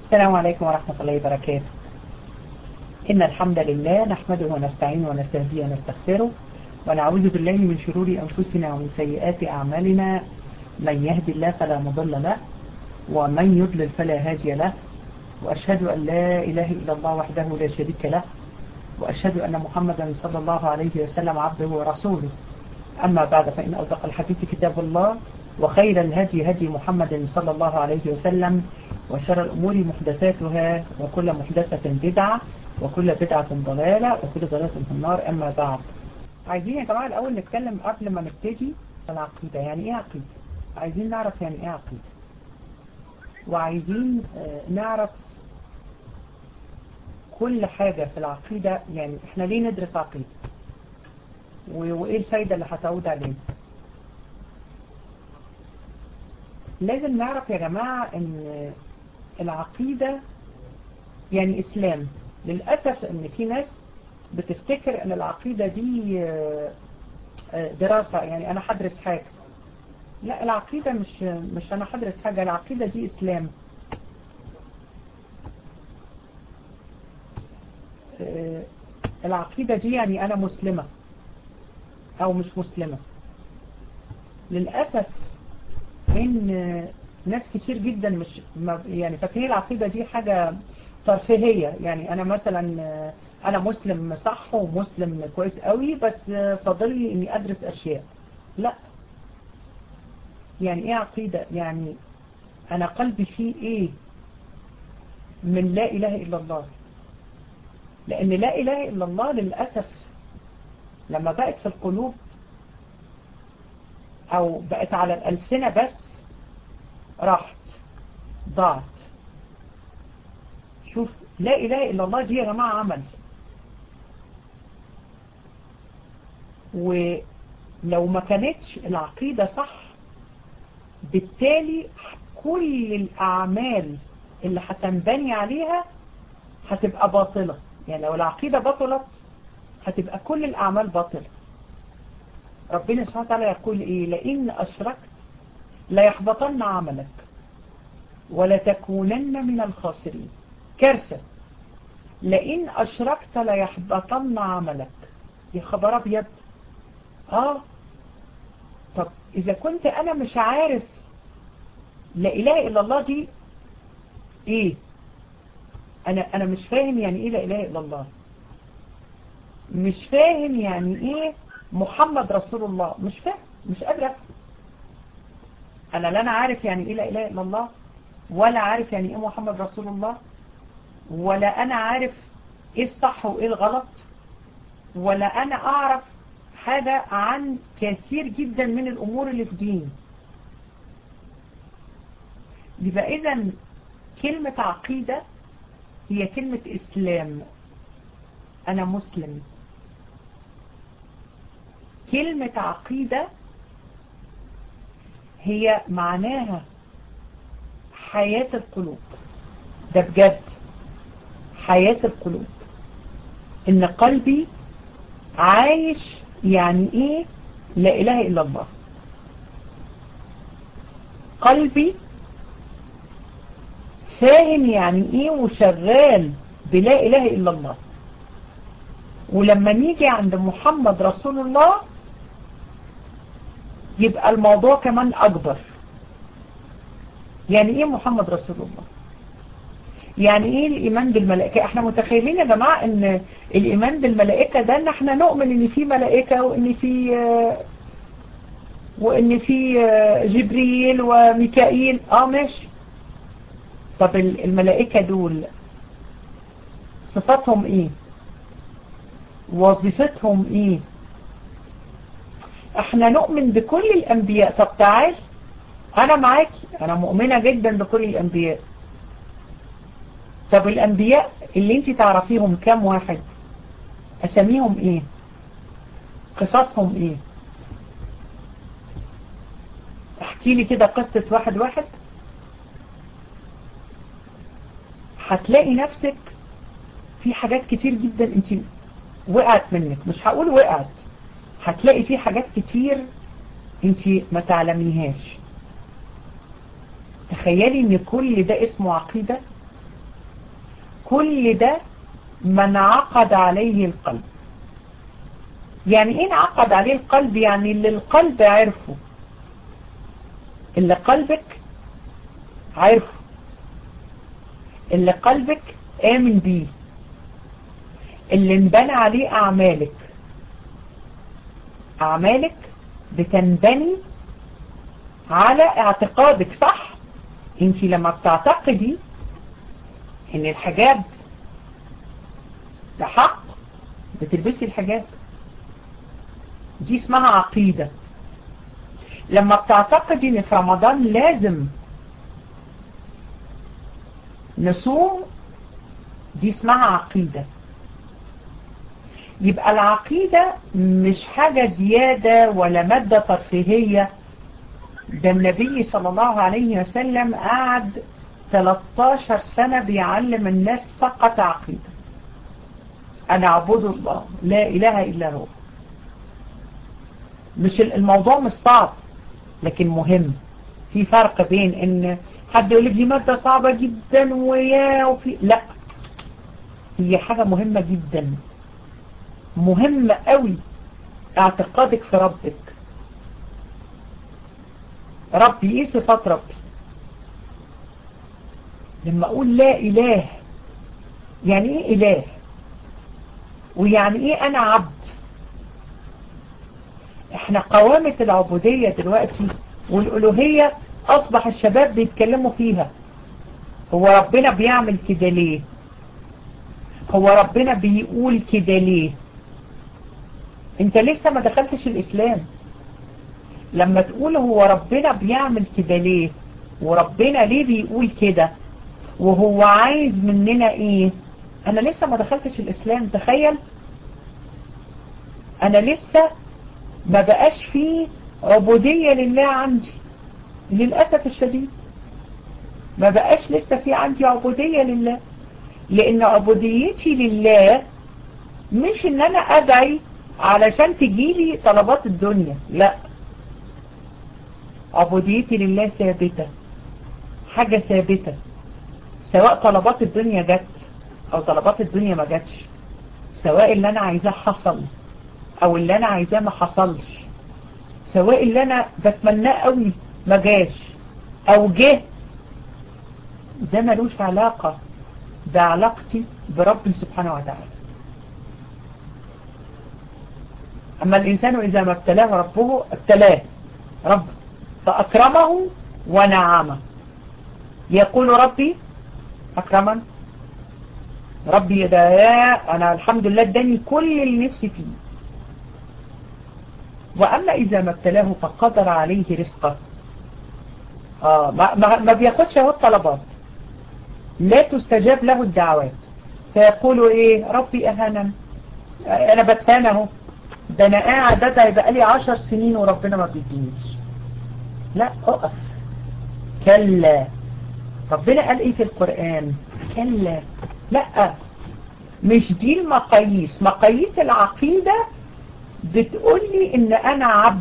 السلام عليكم ورحمة الله وبركاته إن الحمد لله نحمده ونستعينه ونستهديه ونستغفره ونعوذ بالله من شرور أنفسنا ومن سيئات أعمالنا من يهدي الله فلا مضل له ومن يضلل فلا هادي له وأشهد أن لا إله إلا الله وحده لا شريك له وأشهد أن محمدا صلى الله عليه وسلم عبده ورسوله أما بعد فإن أصدق الحديث كتاب الله وخير الهدي هدي محمد صلى الله عليه وسلم وشر الأمور محدثاتها وكل محدثة بدعة وكل بدعة ضلالة وكل ضلالة في النار أما بعد عايزين يا جماعة الأول نتكلم قبل ما نبتدي العقيدة يعني إيه عقيدة عايزين نعرف يعني إيه عقيدة وعايزين نعرف كل حاجة في العقيدة يعني إحنا ليه ندرس عقيدة وإيه الفايدة اللي هتعود علينا لازم نعرف يا جماعة ان العقيدة يعني اسلام للأسف ان في ناس بتفتكر ان العقيدة دي دراسة يعني انا هدرس حاجة لا العقيدة مش مش انا هدرس حاجة العقيدة دي اسلام العقيدة دي يعني انا مسلمة او مش مسلمة للأسف ان ناس كتير جدا مش يعني فاكرين العقيدة دي حاجة ترفيهية يعني انا مثلا انا مسلم صح ومسلم كويس قوي بس فاضل لي اني ادرس اشياء لا يعني ايه عقيدة يعني انا قلبي فيه ايه من لا اله الا الله لان لا اله الا الله للأسف لما بقت في القلوب او بقت على الألسنة بس راحت ضاعت شوف لا إله إلا الله دي يا جماعة عمل ولو ما كانتش العقيدة صح بالتالي كل الأعمال اللي هتنبني عليها هتبقى باطلة يعني لو العقيدة بطلت هتبقى كل الأعمال باطلة ربنا سبحانه وتعالى يقول إيه لئن أشركت ليحبطن عملك ولتكونن من الخاسرين كارثة لئن أشركت ليحبطن عملك يا خبر أبيض آه طب إذا كنت أنا مش عارف لا إله إلا الله دي إيه أنا أنا مش فاهم يعني إيه لا إله إلا الله مش فاهم يعني إيه محمد رسول الله مش فاهم مش قادر افهم انا لا انا عارف يعني ايه لا اله الا الله ولا عارف يعني ايه محمد رسول الله ولا انا عارف ايه الصح وايه الغلط ولا انا اعرف حاجة عن كثير جدا من الامور اللي في دين يبقى اذا كلمة عقيدة هي كلمة اسلام انا مسلم كلمة عقيدة هي معناها حياة القلوب ده بجد حياة القلوب ان قلبي عايش يعني ايه لا اله الا الله قلبي فاهم يعني ايه وشغال بلا اله الا الله ولما نيجي عند محمد رسول الله يبقى الموضوع كمان أكبر يعني إيه محمد رسول الله يعني إيه الإيمان بالملائكة إحنا متخيلين يا جماعة إن الإيمان بالملائكة ده إن إحنا نؤمن إن في ملائكة وإن في وإن في جبريل وميكائيل آه ماشي طب الملائكة دول صفاتهم إيه وظيفتهم إيه احنا نؤمن بكل الانبياء طب تعال انا معاك انا مؤمنة جدا بكل الانبياء طب الانبياء اللي انت تعرفيهم كام واحد اساميهم ايه قصصهم ايه احكي لي كده قصة واحد واحد هتلاقي نفسك في حاجات كتير جدا انت وقعت منك مش هقول وقعت هتلاقي في حاجات كتير انت ما تعلميهاش تخيلي ان كل ده اسمه عقيدة كل ده ما انعقد عليه القلب يعني ايه انعقد عليه القلب يعني اللي القلب عرفه اللي قلبك عرفه اللي قلبك آمن بيه اللي انبنى عليه أعمالك أعمالك بتنبني على اعتقادك صح انت لما بتعتقدي ان الحجاب ده حق بتلبسي الحجاب دي اسمها عقيدة لما بتعتقدي ان في رمضان لازم نصوم دي اسمها عقيدة يبقى العقيدة مش حاجة زيادة ولا مادة ترفيهية ده النبي صلى الله عليه وسلم قعد 13 سنة بيعلم الناس فقط عقيدة أنا أعبد الله لا إله إلا هو مش الموضوع مش صعب لكن مهم في فرق بين ان حد يقول لك دي مادة صعبة جدا ويا وفي لا هي حاجة مهمة جدا مهمة قوي اعتقادك في ربك ربي ايه صفات ربي لما اقول لا اله يعني ايه اله ويعني ايه انا عبد احنا قوامة العبودية دلوقتي والالوهية اصبح الشباب بيتكلموا فيها هو ربنا بيعمل كده ليه هو ربنا بيقول كده ليه انت لسه ما دخلتش الاسلام لما تقول هو ربنا بيعمل كده ليه وربنا ليه بيقول كده وهو عايز مننا ايه انا لسه ما دخلتش الاسلام تخيل انا لسه ما بقاش فيه عبودية لله عندي للأسف الشديد ما بقاش لسه في عندي عبودية لله لأن عبوديتي لله مش ان انا ادعي علشان تجيلي طلبات الدنيا لا عبوديتي لله ثابتة حاجة ثابتة سواء طلبات الدنيا جت او طلبات الدنيا ما جاتش سواء اللي انا عايزاه حصل او اللي انا عايزاه ما حصلش سواء اللي انا بتمناه قوي ما جاش او جه ده ملوش علاقة بعلاقتي برب سبحانه وتعالى أما الإنسان إذا ما ابتلاه ربه ابتلاه رب فأكرمه ونعمه يقول ربي أكرمن ربي ده يا أنا الحمد لله اداني كل اللي نفسي فيه وأما إذا ما ابتلاه فقدر عليه رزقه آه ما, ما, ما بياخدش هو الطلبات لا تستجاب له الدعوات فيقولوا ايه ربي اهانا انا بتهان اهو ده انا قاعد ادعي بقالي عشر سنين وربنا ما بيدينيش لا اقف كلا ربنا قال ايه في القرآن كلا لا مش دي المقاييس مقاييس العقيدة بتقول لي ان انا عبد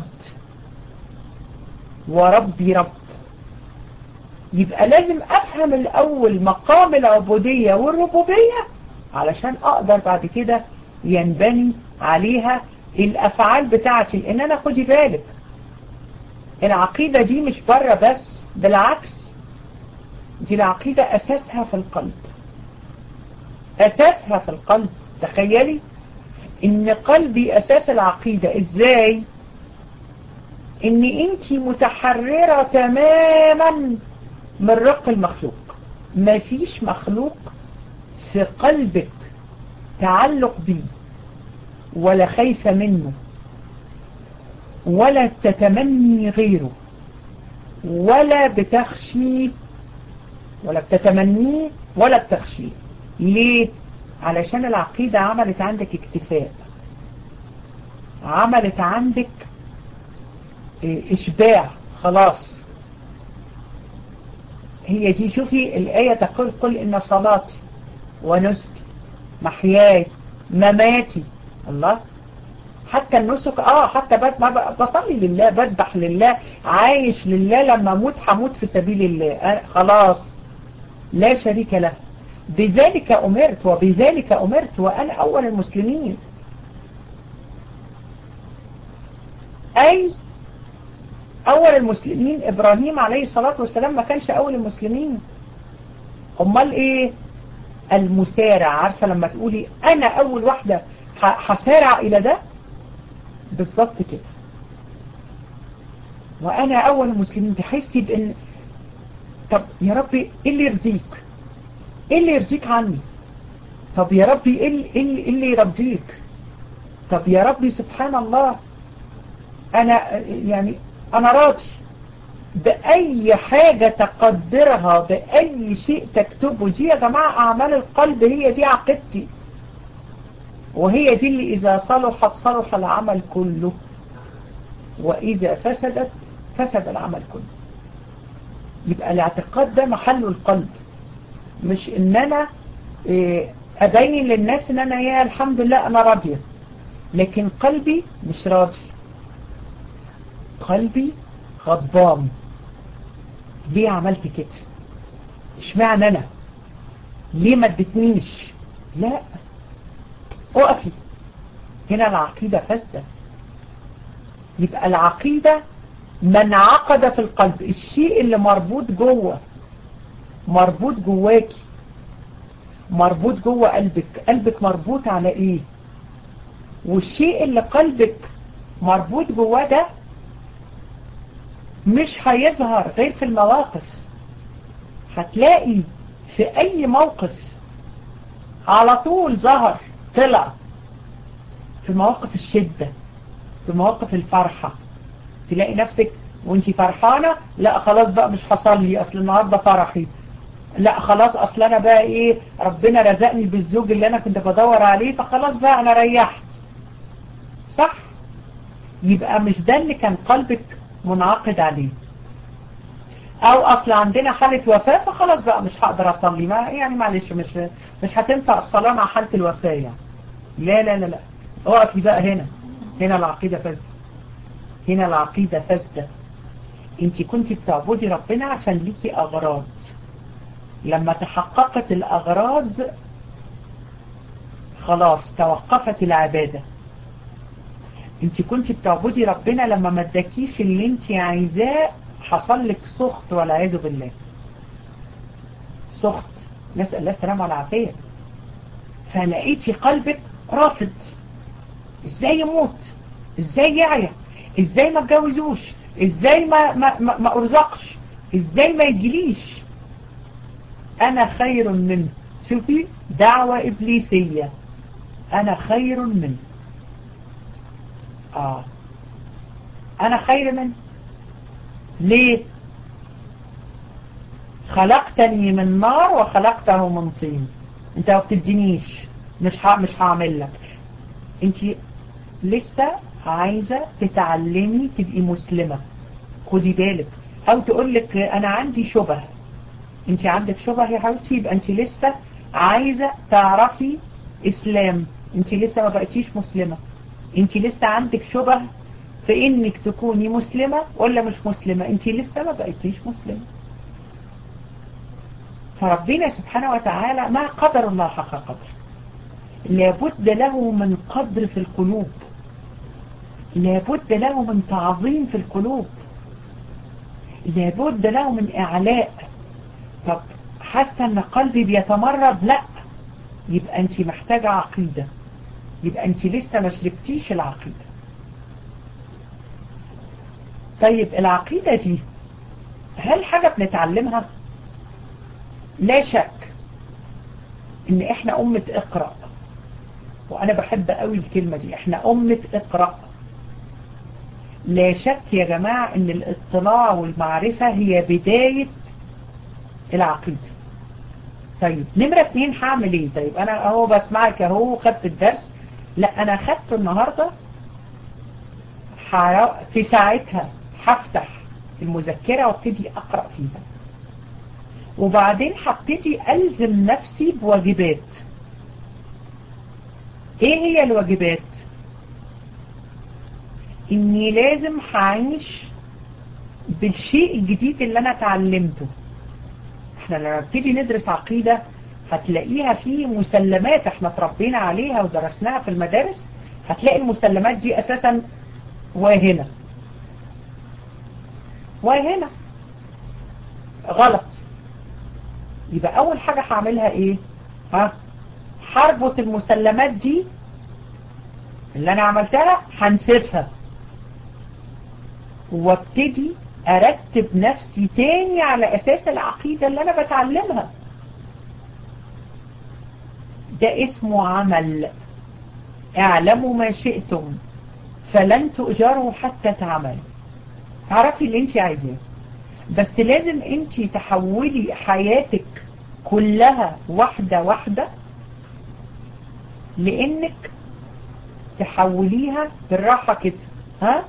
وربي رب يبقى لازم افهم الاول مقام العبودية والربوبية علشان اقدر بعد كده ينبني عليها الافعال بتاعتي لان انا خدي بالك العقيدة دي مش بره بس بالعكس دي العقيدة اساسها في القلب اساسها في القلب تخيلي ان قلبي اساس العقيدة ازاي ان انت متحررة تماما من رق المخلوق ما فيش مخلوق في قلبك تعلق بيه ولا خايفة منه ولا تتمني غيره ولا بتخشي ولا بتتمنيه ولا بتخشيه ليه؟ علشان العقيدة عملت عندك اكتفاء عملت عندك اشباع خلاص هي دي شوفي الآية تقول قل إن صلاتي ونسكي محياي مماتي الله حتى النسك اه حتى بصلي لله بذبح لله عايش لله لما اموت هموت في سبيل الله خلاص لا شريك له بذلك أمرت وبذلك أمرت وأنا أول المسلمين أي أول المسلمين إبراهيم عليه الصلاة والسلام ما كانش أول المسلمين أمال إيه المسارع عارفة لما تقولي أنا أول واحدة هسارع إلى ده بالظبط كده وأنا أول المسلمين تحسي بأن طب يا ربي إيه اللي يرضيك إيه اللي يرضيك عني طب يا ربي إيه اللي, إيه اللي يرضيك طب يا ربي سبحان الله أنا يعني أنا راضي بأي حاجة تقدرها بأي شيء تكتبه دي يا جماعة أعمال القلب هي دي عقيدتي وهي دي اللي إذا صلحت صلح العمل كله وإذا فسدت فسد العمل كله يبقى الاعتقاد ده محله القلب مش إن أنا أبين للناس إن أنا يا الحمد لله أنا راضية لكن قلبي مش راضي قلبي غضبان ليه عملت كده اشمعنى انا ليه ما ادتنيش لا اقفي هنا العقيدة فاسدة يبقى العقيدة من عقد في القلب الشيء اللي مربوط جوه مربوط جواكي مربوط جوه قلبك قلبك مربوط على ايه والشيء اللي قلبك مربوط جواه ده مش هيظهر غير في المواقف هتلاقي في اي موقف على طول ظهر طلع في مواقف الشدة في مواقف الفرحة تلاقي نفسك وانتي فرحانة لا خلاص بقى مش هصلي اصل النهاردة فرحي لا خلاص اصل انا بقى ايه ربنا رزقني بالزوج اللي انا كنت بدور عليه فخلاص بقى انا ريحت صح يبقى مش ده اللي كان قلبك منعقد عليه او اصل عندنا حالة وفاة فخلاص بقى مش هقدر اصلي ما يعني معلش مش مش هتنفع الصلاة مع حالة الوفاة يعني لا لا لا لا اقفي بقى هنا هنا العقيدة فاسدة هنا العقيدة فاسدة انت كنت بتعبدي ربنا عشان ليكي اغراض لما تحققت الاغراض خلاص توقفت العبادة انت كنت بتعبدي ربنا لما ما اداكيش اللي انت عايزاه حصل لك سخط والعياذ بالله سخط نسأل الله السلامة والعافية فلقيتي قلبك رافض ازاي يموت ازاي يعيا ازاي ما اتجوزوش ازاي ما ما ما, ما ارزقش ازاي ما يجيليش انا خير منه شوفي دعوة ابليسية انا خير منه اه انا خير منه ليه خلقتني من نار وخلقته من طين انت ما بتدينيش مش ها مش هعمل لك انت لسه عايزة تتعلمي تبقي مسلمة خدي بالك او تقول لك انا عندي شبه انت عندك شبه يا حبيبتي يبقى انت لسه عايزة تعرفي اسلام انت لسه ما بقيتيش مسلمة انت لسه عندك شبه في انك تكوني مسلمة ولا مش مسلمة انت لسه ما بقيتيش مسلمة فربنا سبحانه وتعالى ما قدر الله حق قدر لابد له من قدر في القلوب لابد له من تعظيم في القلوب لابد له من إعلاء طب حاسة ان قلبي بيتمرد لا يبقى انت محتاجة عقيدة يبقى انت لسه ما شربتيش العقيدة طيب العقيدة دي هل حاجة بنتعلمها لا شك ان احنا امة اقرأ وانا بحب قوي الكلمة دي احنا امة اقرأ لا شك يا جماعة ان الاطلاع والمعرفة هي بداية العقيدة طيب نمرة اتنين هعمل ايه طيب انا اهو بسمعك اهو خدت الدرس لا انا خدته النهاردة في ساعتها هفتح المذكرة وابتدي اقرأ فيها وبعدين هبتدي الزم نفسي بواجبات ايه هي الواجبات اني لازم هعيش بالشيء الجديد اللي انا اتعلمته احنا لما نبتدي ندرس عقيدة هتلاقيها في مسلمات احنا تربينا عليها ودرسناها في المدارس هتلاقي المسلمات دي اساسا وهنا وهنا غلط يبقى اول حاجة هعملها ايه ها هربط المسلمات دي اللي انا عملتها هنسفها وابتدي ارتب نفسي تاني على اساس العقيدة اللي انا بتعلمها ده اسمه عمل اعلموا ما شئتم فلن تؤجروا حتى تعملوا اعرفي اللي انت عايزاه بس لازم انت تحولي حياتك كلها واحدة واحدة لانك تحوليها بالراحة كده ها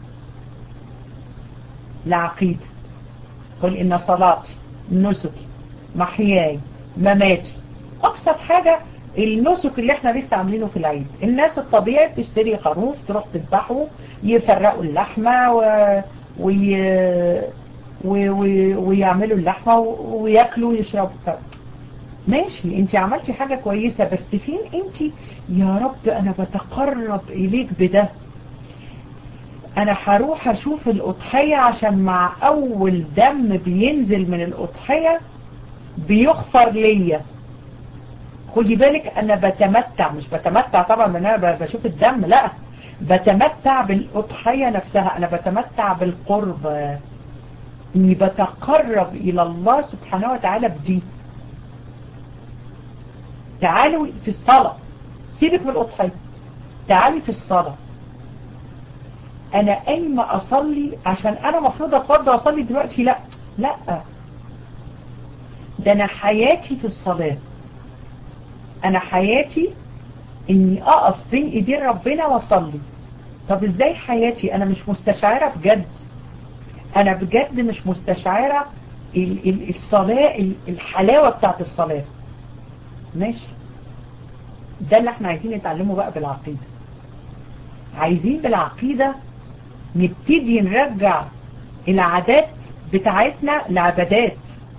لعقيدة قل إن صلاتي نسكي محياي مماتي أبسط حاجة النسك اللي احنا لسه عاملينه في العيد الناس الطبيعي بتشتري خروف تروح تذبحه يفرقوا اللحمة و... وي... و... و... ويعملوا اللحمة وياكلوا ويشربوا ماشي انت عملتي حاجة كويسة بس فين انت يا رب انا بتقرب اليك بده انا هروح اشوف الاضحية عشان مع اول دم بينزل من الاضحية بيغفر ليا خدي بالك انا بتمتع مش بتمتع طبعا ان انا بشوف الدم لا بتمتع بالاضحية نفسها انا بتمتع بالقرب اني بتقرب الى الله سبحانه وتعالى بدي تعالوا في الصلاة سيبك من الأضحية تعالي في الصلاة أنا قايمة أصلي عشان أنا مفروض أتوضى أصلي دلوقتي لا لا ده أنا حياتي في الصلاة أنا حياتي إني أقف بين إيدين ربنا وأصلي طب إزاي حياتي أنا مش مستشعرة بجد أنا بجد مش مستشعرة الصلاة الحلاوة بتاعت الصلاة ماشي ده اللي احنا عايزين نتعلمه بقى بالعقيدة عايزين بالعقيدة نبتدي نرجع العادات بتاعتنا لعبادات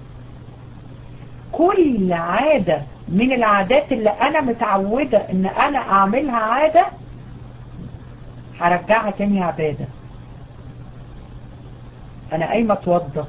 كل عادة من العادات اللي انا متعودة ان انا اعملها عادة هرجعها تاني عبادة انا قايمة اتوضى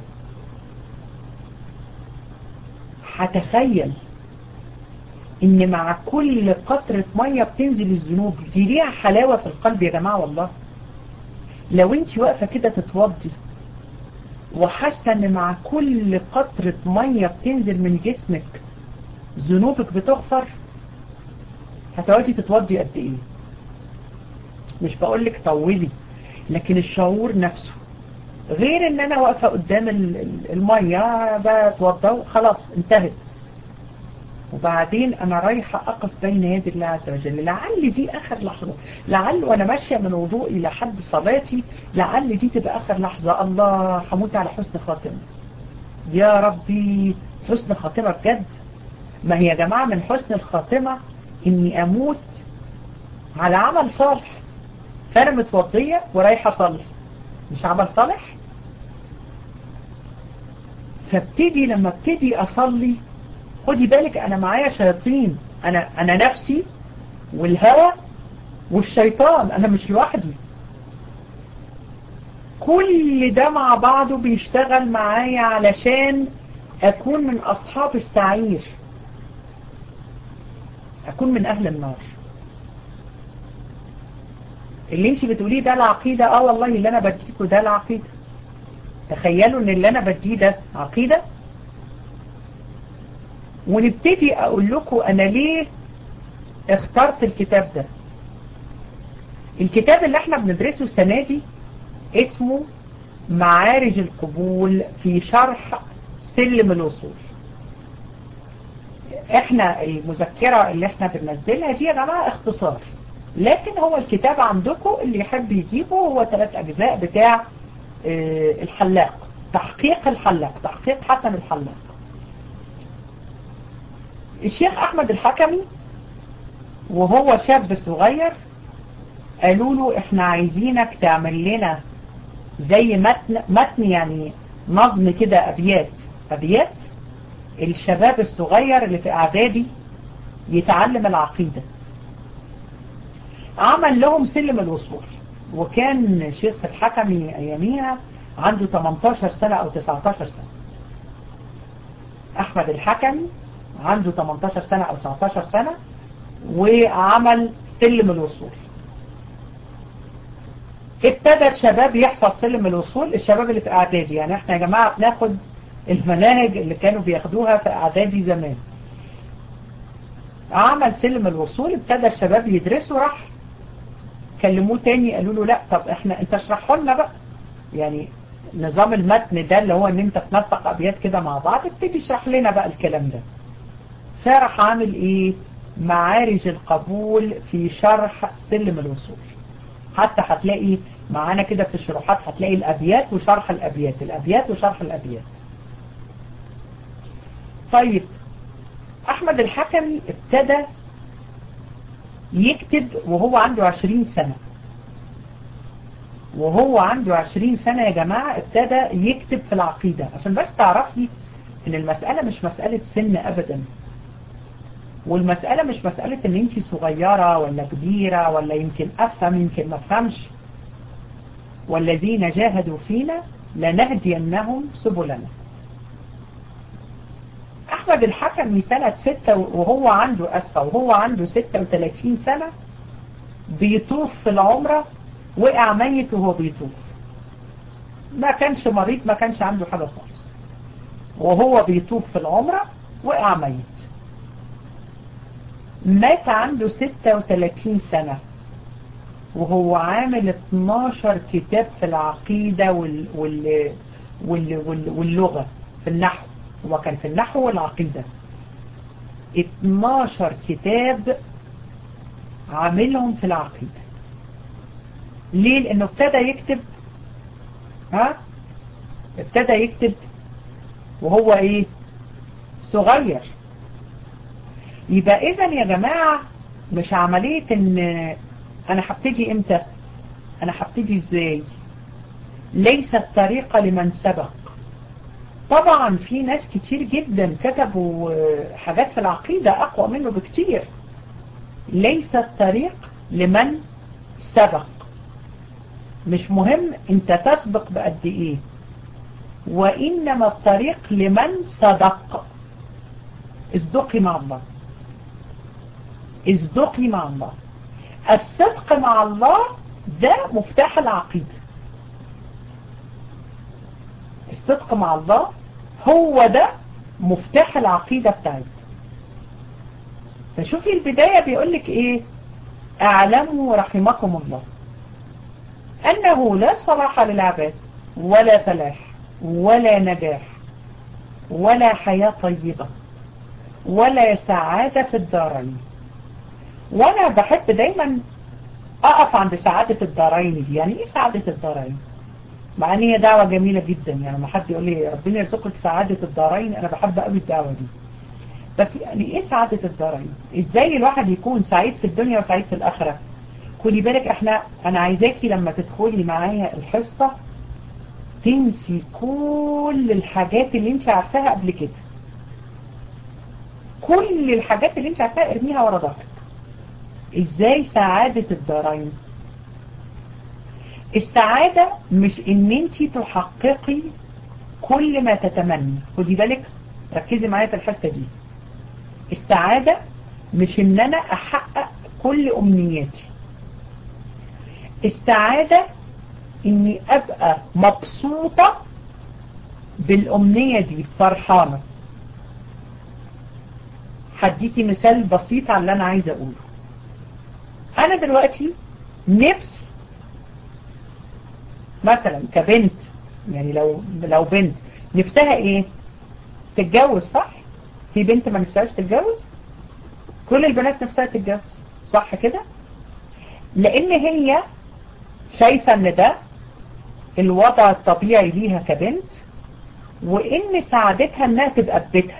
هتخيل ان مع كل قطرة مية بتنزل الذنوب دي ليها حلاوة في القلب يا جماعة والله لو انت واقفة كده تتوضي وحاسة ان مع كل قطرة مية بتنزل من جسمك ذنوبك بتغفر هتقعدي تتوضي قد ايه مش بقولك طولي لكن الشعور نفسه غير ان انا واقفة قدام المية بتوضى وخلاص انتهت وبعدين انا رايحة اقف بين يدي الله عز وجل لعل دي اخر لحظة لعل وانا ماشية من وضوئي لحد صلاتي لعل دي تبقى اخر لحظة الله هموت على حسن خاتمة يا ربي حسن خاتمة بجد ما هي يا جماعة من حسن الخاتمة اني اموت على عمل صالح فانا متوضية ورايحة اصلي مش عمل صالح فابتدي لما ابتدي اصلي خدي بالك انا معايا شياطين انا انا نفسي والهوى والشيطان انا مش لوحدي كل ده مع بعضه بيشتغل معايا علشان اكون من اصحاب السعير اكون من اهل النار اللي انت بتقوليه ده العقيدة اه والله اللي انا بديكوا ده العقيدة تخيلوا ان اللي انا بديه ده عقيدة ونبتدي اقول لكم انا ليه اخترت الكتاب ده الكتاب اللي احنا بندرسه السنة دي اسمه معارج القبول في شرح سلم الوصول احنا المذكرة اللي احنا بننزلها دي يا جماعة اختصار لكن هو الكتاب عندكم اللي يحب يجيبه هو ثلاث اجزاء بتاع اه الحلاق تحقيق الحلاق تحقيق حسن الحلاق الشيخ احمد الحكمي وهو شاب صغير قالوا له احنا عايزينك تعمل لنا زي متن متن يعني نظم كده ابيات ابيات الشباب الصغير اللي في اعدادي يتعلم العقيدة عمل لهم سلم الوصول وكان شيخ الحكمي اياميها عنده 18 سنة او 19 سنة احمد الحكمي عنده 18 سنة او 19 سنة وعمل سلم الوصول ابتدى الشباب يحفظ سلم الوصول الشباب اللي في اعدادي يعني احنا يا جماعة بناخد المناهج اللي كانوا بياخدوها في اعدادي زمان عمل سلم الوصول ابتدى الشباب يدرسوا راح كلموه تاني قالوا له لا طب احنا انت اشرحه لنا بقى يعني نظام المتن ده اللي هو ان انت تنسق ابيات كده مع بعض ابتدي اشرح لنا بقى الكلام ده فراح عامل ايه معارج القبول في شرح سلم الوصول حتى هتلاقي معانا كده في الشروحات هتلاقي الابيات وشرح الابيات الابيات وشرح الابيات طيب احمد الحكمي ابتدى يكتب وهو عنده عشرين سنة وهو عنده عشرين سنة يا جماعة ابتدى يكتب في العقيدة عشان بس تعرفي ان المسألة مش مسألة سن ابدا والمسألة مش مسألة ان انت صغيرة ولا كبيرة ولا يمكن افهم يمكن ما افهمش والذين جاهدوا فينا لنهدينهم سبلنا احمد الحكمي سنة ستة وهو عنده اسفة وهو عنده ستة وثلاثين سنة بيطوف في العمرة وقع ميت وهو بيطوف ما كانش مريض ما كانش عنده حاجة خالص وهو بيطوف في العمرة وقع ميت مات عنده 36 سنة وهو عامل 12 كتاب في العقيدة وال وال وال وال واللغة في النحو هو كان في النحو والعقيدة 12 كتاب عاملهم في العقيدة ليه لانه ابتدى يكتب ها ابتدى يكتب وهو ايه صغير يبقى اذا يا جماعة مش عملية ان انا هبتدي امتى انا هبتدي ازاي ليست طريقة لمن سبق طبعا في ناس كتير جدا كتبوا حاجات في العقيدة اقوى منه بكتير ليست طريق لمن سبق مش مهم انت تسبق بقد ايه وانما الطريق لمن صدق اصدقي مع الله اصدقي مع الله الصدق مع الله ده مفتاح العقيدة الصدق مع الله هو ده مفتاح العقيدة بتاعتك فشوفي البداية بيقولك ايه اعلموا رحمكم الله انه لا صلاح للعباد ولا فلاح ولا نجاح ولا حياة طيبة ولا سعادة في الدارين وانا بحب دايما اقف عند سعادة الدارين دي يعني ايه سعادة الدارين مع ان هي دعوة جميلة جدا يعني لما حد يقول لي ربنا يرزقك سعادة الدارين انا بحب قوي الدعوة دي بس يعني ايه سعادة الدارين ازاي الواحد يكون سعيد في الدنيا وسعيد في الاخرة خدي بالك احنا انا عايزاكي لما تدخلي معايا الحصة تنسي كل الحاجات اللي انت عارفاها قبل كده كل الحاجات اللي انت عارفاها ارميها ورا ظهرك ازاي سعادة الدارين السعادة مش ان انت تحققي كل ما تتمني خدي بالك ركزي معايا في الحتة دي السعادة مش ان انا احقق كل امنياتي السعادة اني ابقى مبسوطة بالامنية دي فرحانة هديكي مثال بسيط على اللي انا عايزة اقوله انا دلوقتي نفس مثلا كبنت يعني لو لو بنت نفسها ايه تتجوز صح في بنت ما نفسهاش تتجوز كل البنات نفسها تتجوز صح كده لان هي شايفة ان ده الوضع الطبيعي ليها كبنت وان سعادتها انها تبقى في بيتها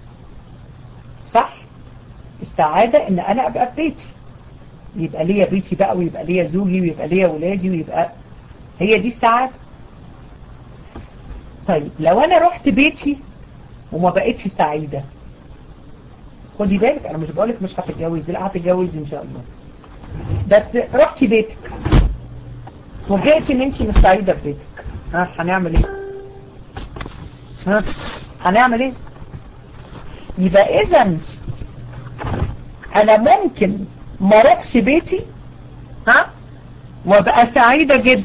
صح السعادة ان انا ابقى في بيتي يبقى ليا بيتي بقى ويبقى ليا زوجي ويبقى ليا ولادي ويبقى هي دي السعادة طيب لو انا رحت بيتي وما بقتش سعيدة خدي بالك انا مش بقولك مش هتتجوزي لا هتتجوزي ان شاء الله بس رحتي بيتك وجئتي ان انت مش سعيدة في بيتك ها هنعمل ايه ها هنعمل ايه يبقى اذا انا ممكن ما اروحش بيتي ها وابقى سعيدة جدا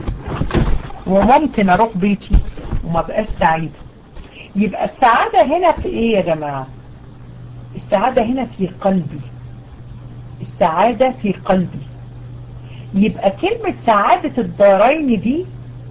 وممكن اروح بيتي وما بقاش سعيدة يبقى السعادة هنا في ايه يا جماعة السعادة هنا في قلبي السعادة في قلبي يبقى كلمة سعادة الدارين دي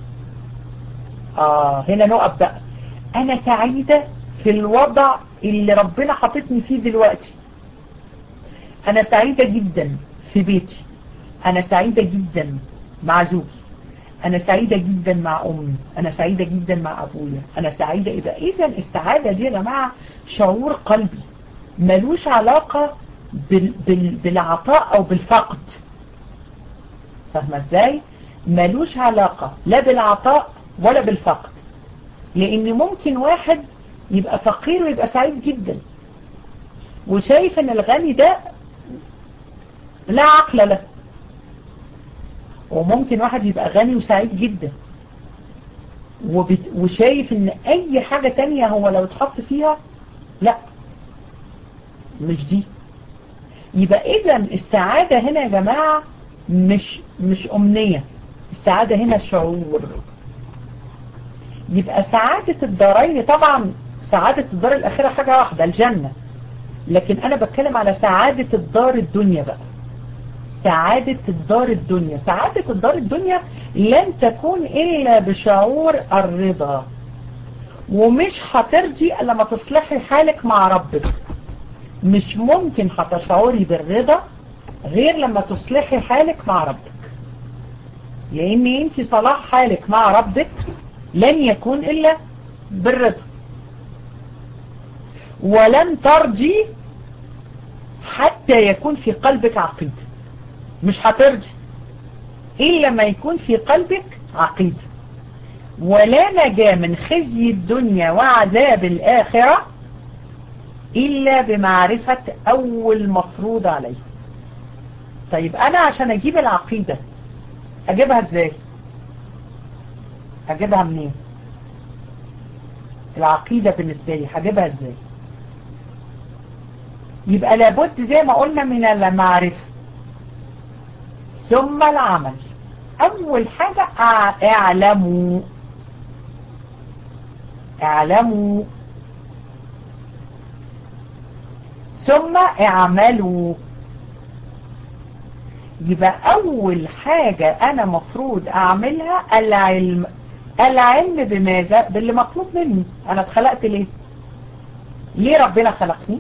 آه هنا نقف بقى أنا سعيدة في الوضع اللي ربنا حاططني فيه دلوقتي أنا سعيدة جدا في بيتي أنا سعيدة جدا مع زوجي أنا سعيدة جدا مع أمي أنا سعيدة جدا مع أبويا أنا سعيدة إذا إذا السعادة دي يا جماعة شعور قلبي ملوش علاقة بال بال بالعطاء أو بالفقد فاهمة إزاي؟ ملوش علاقة لا بالعطاء ولا بالفقد لأن ممكن واحد يبقى فقير ويبقى سعيد جدا وشايف ان الغني ده لا عقل له وممكن واحد يبقى غني وسعيد جدا وبت... وشايف ان اي حاجة تانية هو لو اتحط فيها لا مش دي يبقى اذا السعادة هنا يا جماعة مش مش امنية السعادة هنا شعور يبقى سعادة الدارين طبعا سعادة الدار الاخيرة حاجة واحدة الجنة لكن انا بتكلم على سعادة الدار الدنيا بقى سعادة الدار الدنيا سعادة الدار الدنيا لن تكون إلا بشعور الرضا ومش هترضي إلا ما تصلحي حالك مع ربك مش ممكن هتشعري بالرضا غير لما تصلحي حالك مع ربك لأن انت صلاح حالك مع ربك لن يكون إلا بالرضا ولن ترضي حتى يكون في قلبك عقيده مش هترضي إلا ما يكون في قلبك عقيدة ولا نجا من خزي الدنيا وعذاب الآخرة إلا بمعرفة أول مفروض عليه طيب أنا عشان أجيب العقيدة أجيبها إزاي أجيبها منين العقيدة بالنسبة لي هجيبها إزاي يبقى لابد زي ما قلنا من المعرفة ثم العمل أول حاجة اعلموا اعلموا ثم اعملوا يبقى أول حاجة أنا مفروض أعملها العلم العلم بماذا؟ باللي مطلوب مني أنا اتخلقت ليه؟ ليه ربنا خلقني؟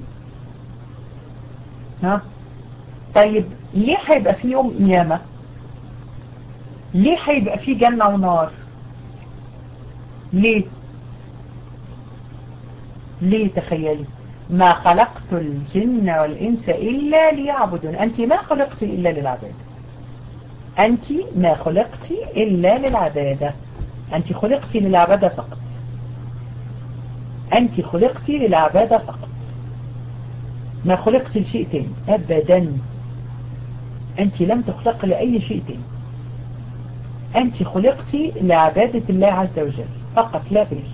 ها؟ طيب ليه هيبقى في يوم قيامة ليه هيبقى في جنة ونار ليه ليه تخيلي ما خلقت الجن والإنس إلا ليعبدون أنت ما خلقت إلا للعبادة أنت ما خلقت إلا للعبادة أنت خلقت للعبادة فقط أنت خلقت للعبادة فقط ما خلقت لشيء تاني أبدا أنت لم تخلق لأي شيء تاني أنت خلقت لعبادة الله عز وجل فقط لا غير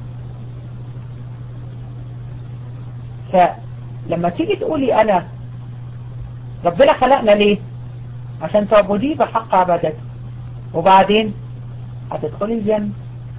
فلما تيجي تقولي أنا ربنا خلقنا ليه عشان تعبديه بحق عبادته وبعدين هتدخلي الجنة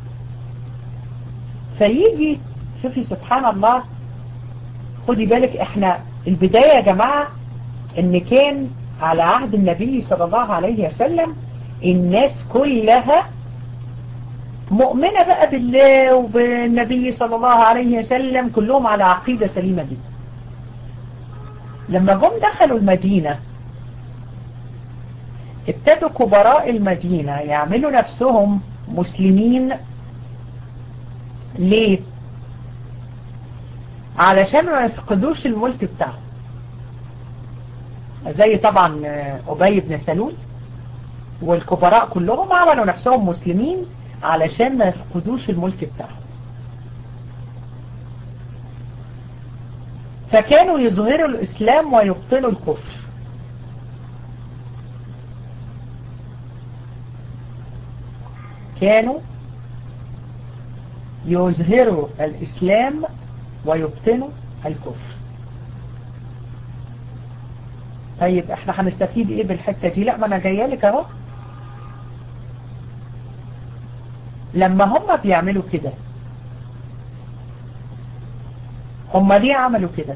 فيجي شوفي سبحان الله خدي بالك احنا البداية يا جماعة ان كان على عهد النبي صلى الله عليه وسلم الناس كلها مؤمنة بقى بالله وبالنبي صلى الله عليه وسلم كلهم على عقيدة سليمة جدا لما جم دخلوا المدينة ابتدوا كبراء المدينة يعملوا نفسهم مسلمين ليه علشان ما يفقدوش الملك بتاعهم زي طبعا أبي بن سلول والكبراء كلهم عملوا نفسهم مسلمين علشان ما يفقدوش الملك بتاعهم فكانوا يظهروا الإسلام ويبطلوا الكفر كانوا يظهروا الإسلام ويبطنوا الكفر طيب احنا هنستفيد ايه بالحتة دي لا ما انا جايه لك اهو لما هم بيعملوا كده هم ليه عملوا كده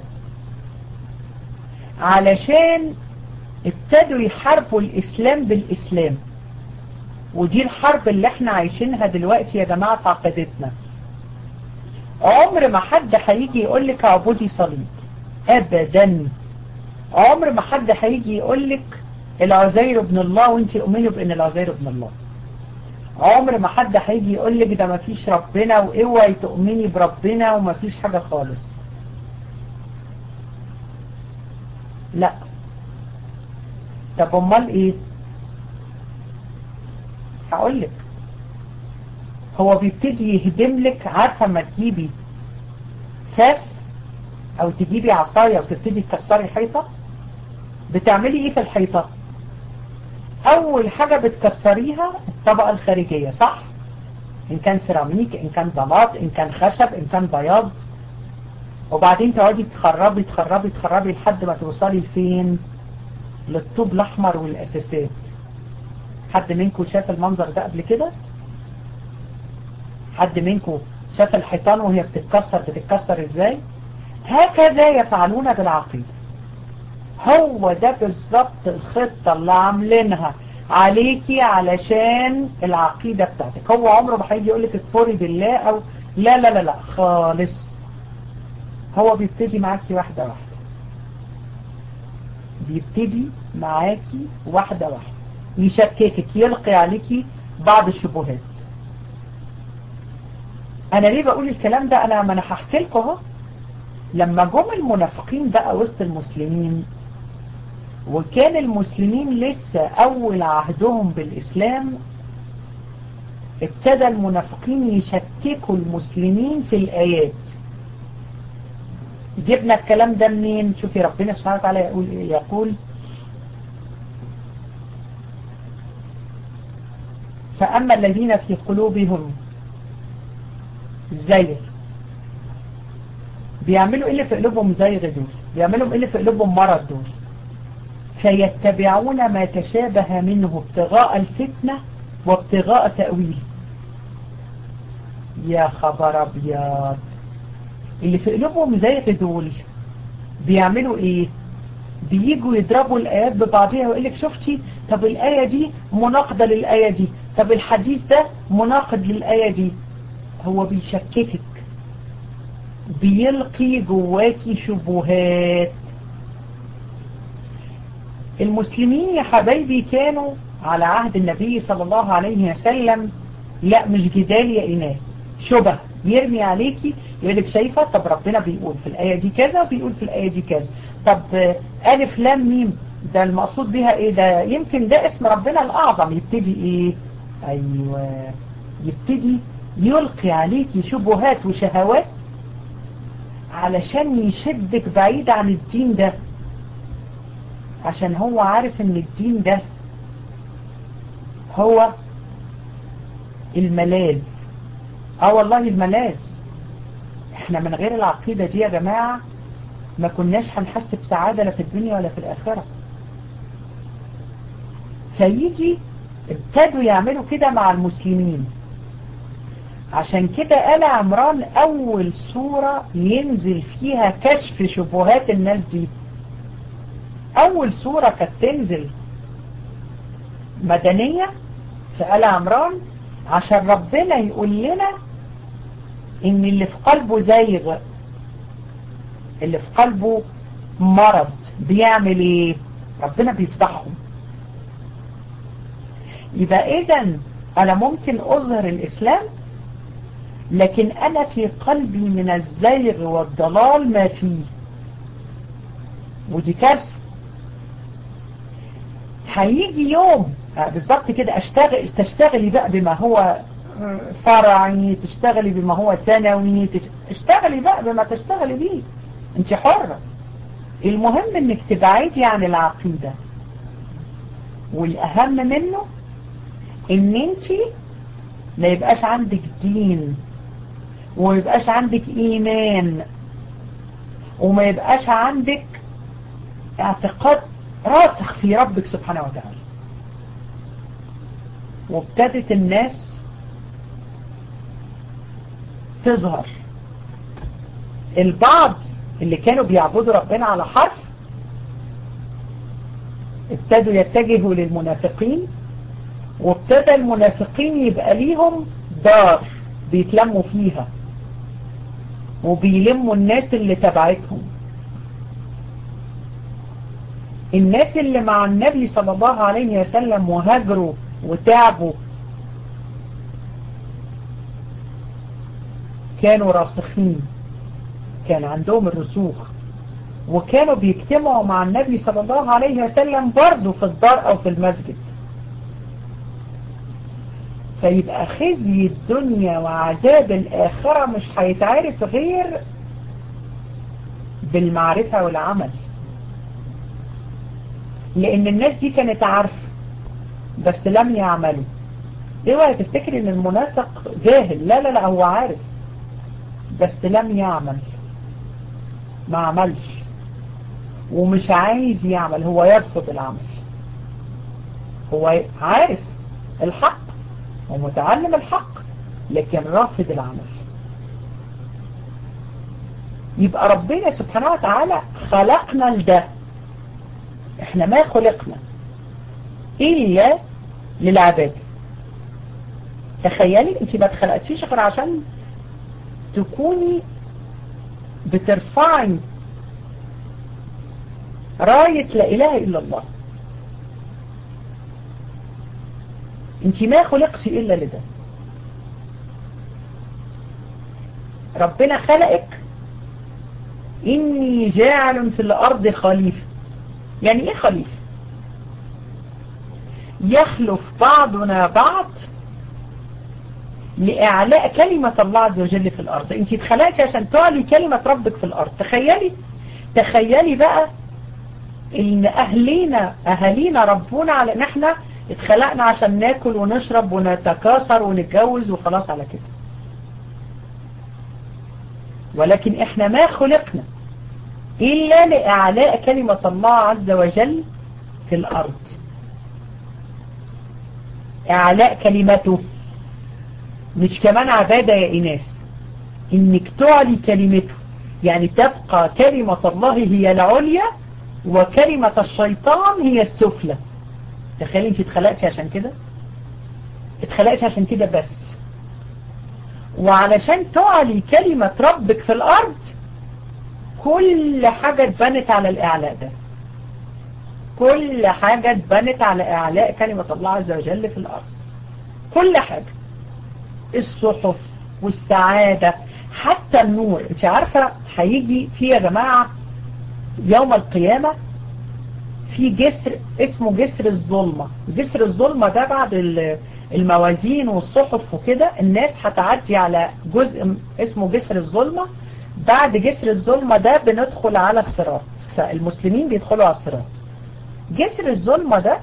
علشان ابتدوا يحاربوا الاسلام بالاسلام ودي الحرب اللي احنا عايشينها دلوقتي يا جماعة في عقيدتنا عمر ما حد هيجي يقول لك اعبدي صليب ابدا عمر ما حد هيجي يقول لك العزير ابن الله وانت اؤمني بان العزير ابن الله عمر ما حد هيجي يقول لك ده ما فيش ربنا واوعي تؤمني بربنا وما فيش حاجة خالص لا طب امال ايه هقول لك هو بيبتدي يهدم لك عارفه ما تجيبي فاس او تجيبي عصايه وتبتدي تكسري حيطه بتعملي ايه في الحيطه اول حاجه بتكسريها الطبقه الخارجيه صح ان كان سيراميك ان كان بلاط ان كان خشب ان كان بياض وبعدين تقعدي تخربي تخربي تخربي لحد ما توصلي فين للطوب الاحمر والاساسات حد منكم شاف المنظر ده قبل كده حد منكم شاف الحيطان وهي بتتكسر بتتكسر ازاي هكذا يفعلون بالعقيدة هو ده بالظبط الخطة اللي عاملينها عليكي علشان العقيدة بتاعتك هو عمره ما هيجي يقولك اكفري بالله او لا لا لا لا خالص هو بيبتدي معاكي واحدة واحدة بيبتدي معاكي واحدة واحدة يشككك يلقي عليكي بعض الشبهات انا ليه بقول الكلام ده انا ما انا هحكي لكم اهو لما جم المنافقين بقى وسط المسلمين وكان المسلمين لسه اول عهدهم بالاسلام ابتدى المنافقين يشككوا المسلمين في الايات جبنا الكلام ده منين شوفي ربنا سبحانه وتعالى يقول يقول فأما الذين في قلوبهم زيغ بيعملوا ايه اللي في قلوبهم زيغ دول بيعملوا ايه اللي في قلوبهم مرض دول فيتبعون ما تشابه منه ابتغاء الفتنة وابتغاء تأويل يا خبر ابيض اللي في قلوبهم زيغ دول بيعملوا ايه بييجوا يضربوا الآيات ببعضها ويقول لك شفتي طب الآية دي مناقضة للآية دي طب الحديث ده مناقض للآية دي هو بيشككك بيلقي جواكي شبهات المسلمين يا حبايبي كانوا على عهد النبي صلى الله عليه وسلم لا مش جدال يا إناس شبه يرمي عليكي يقول لك شايفة طب ربنا بيقول في الآية دي كذا وبيقول في الآية دي كذا طب ألف لام ميم ده المقصود بيها ايه ده يمكن ده اسم ربنا الأعظم يبتدي ايه ايوه يبتدي يلقي عليكي شبهات وشهوات علشان يشدك بعيد عن الدين ده عشان هو عارف ان الدين ده هو الملاذ اه والله الملاذ احنا من غير العقيدة دي يا جماعة ما كناش هنحس بسعادة لا في الدنيا ولا في الآخرة فيجي ابتدوا يعملوا كده مع المسلمين عشان كده آل عمران أول سورة ينزل فيها كشف شبهات الناس دي أول سورة كانت تنزل مدنية في آل عمران عشان ربنا يقول لنا إن اللي في قلبه زيغ اللي في قلبه مرض بيعمل إيه؟ ربنا بيفضحهم يبقى إذا أنا ممكن أظهر الإسلام لكن أنا في قلبي من الزيغ والضلال ما فيه ودي كارثة هيجي يوم بالظبط كده اشتغل تشتغلي بقى بما هو فرعي تشتغلي بما هو ثانوي اشتغلي بقى بما تشتغلي بيه انت حرة المهم انك تبعدي عن العقيدة والاهم منه ان انت ما يبقاش عندك دين وما يبقاش عندك ايمان وما يبقاش عندك اعتقاد راسخ في ربك سبحانه وتعالى وابتدت الناس تظهر البعض اللي كانوا بيعبدوا ربنا على حرف ابتدوا يتجهوا للمنافقين وابتدى المنافقين يبقى ليهم دار بيتلموا فيها وبيلموا الناس اللي تبعتهم الناس اللي مع النبي صلى الله عليه وسلم وهاجروا وتعبوا كانوا راسخين كان عندهم الرسوخ وكانوا بيجتمعوا مع النبي صلى الله عليه وسلم برضه في الدار أو في المسجد فيبقى خزي الدنيا وعذاب الآخرة مش هيتعرف غير بالمعرفة والعمل لأن الناس دي كانت عارفة بس لم يعملوا اوعى تفتكر ان المنافق جاهل لا لا لا هو عارف بس لم يعمل ما عملش ومش عايز يعمل هو يرفض العمل هو عارف الحق ومتعلم الحق لكن رافض العمل يبقى ربنا سبحانه وتعالى خلقنا لده احنا ما خلقنا إلا للعبادة تخيلي انت ما اتخلقتيش غير عشان تكوني بترفعي راية لا إله إلا الله انت ما خلقتي إلا لده ربنا خلقك إني جاعل في الأرض خليفة يعني إيه خليفة يخلف بعضنا بعض لإعلاء كلمة الله عز وجل في الأرض انت اتخلقتي عشان تعلي كلمة ربك في الأرض تخيلي تخيلي بقى ان أهلينا أهالينا ربونا على ان احنا اتخلقنا عشان ناكل ونشرب ونتكاثر ونتجوز وخلاص على كده ولكن احنا ما خلقنا إلا لإعلاء كلمة الله عز وجل في الأرض إعلاء كلمته مش كمان عبادة يا إناس إنك تعلي كلمته يعني تبقى كلمة الله هي العليا وكلمة الشيطان هي السفلى تخيلي انت اتخلقتي عشان كده اتخلقتي عشان كده بس وعلشان تعلي كلمة ربك في الأرض كل حاجة اتبنت على الإعلاء ده كل حاجة اتبنت على إعلاء كلمة الله عز وجل في الأرض كل حاجة الصحف والسعادة حتى النور انت عارفة هيجي في يا جماعة يوم القيامة في جسر اسمه جسر الظلمة جسر الظلمة ده بعد الموازين والصحف وكده الناس هتعدي على جزء اسمه جسر الظلمة بعد جسر الظلمة ده بندخل على الصراط فالمسلمين بيدخلوا على الصراط جسر الظلمة ده